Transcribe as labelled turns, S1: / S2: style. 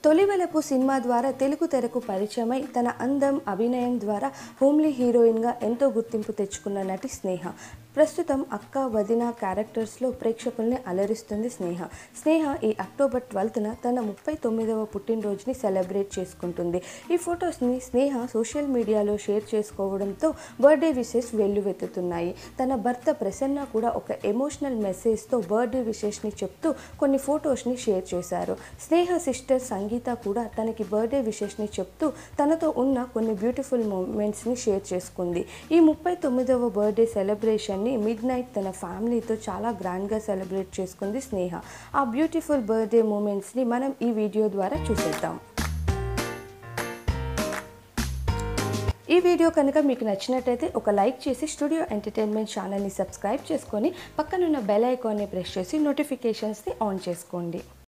S1: తొలివెలపు cinema ద్వారా తెలుగు తెరకు పరిచయమై తన అందం అభినయం ద్వారా హోమ్లీ హీరోయిన్గా ఎంతో గుర్తింపు తెచ్చుకున్న నటి స్నేహ ప్రస్తుతం అక్క వదిన క్యారెక్టర్స్లో ప్రేక్షకుల్ని అలరిస్తుంది స్నేహ స్నేహ ఈ అక్టోబర్ ట్వెల్త్న తన ముప్పై తొమ్మిదవ పుట్టినరోజుని సెలబ్రేట్ చేసుకుంటుంది ఈ ఫొటోస్ని స్నేహ సోషల్ మీడియాలో షేర్ చేసుకోవడంతో బర్త్డే విషెస్ వెల్లువెత్తుతున్నాయి తన భర్త ప్రసన్న కూడా ఒక ఎమోషనల్ మెసేజ్తో బర్త్డే విషెస్ని చెప్తూ కొన్ని ఫొటోస్ని షేర్ చేశారు స్నేహ సిస్టర్ సంగీత కూడా తనకి బర్త్డే విషెస్ని చెప్తూ తనతో ఉన్న కొన్ని బ్యూటిఫుల్ మూమెంట్స్ని షేర్ చేసుకుంది ఈ ముప్పై తొమ్మిదవ బర్త్డే సెలబ్రేషన్ని మిడ్ నైట్ తన ఫ్యామిలీతో చాలా గ్రాండ్గా సెలబ్రేట్ చేసుకుంది స్నేహ ఆ బ్యూటిఫుల్ బర్త్డే మూమెంట్స్ని మనం ఈ వీడియో ద్వారా చూసేద్దాం ఈ వీడియో కనుక మీకు నచ్చినట్టయితే ఒక లైక్ చేసి స్టూడియో ఎంటర్టైన్మెంట్ ఛానల్ని సబ్స్క్రైబ్ చేసుకొని పక్కనున్న బెల్ ఐకాన్ని ప్రెస్ చేసి నోటిఫికేషన్స్ని ఆన్ చేసుకోండి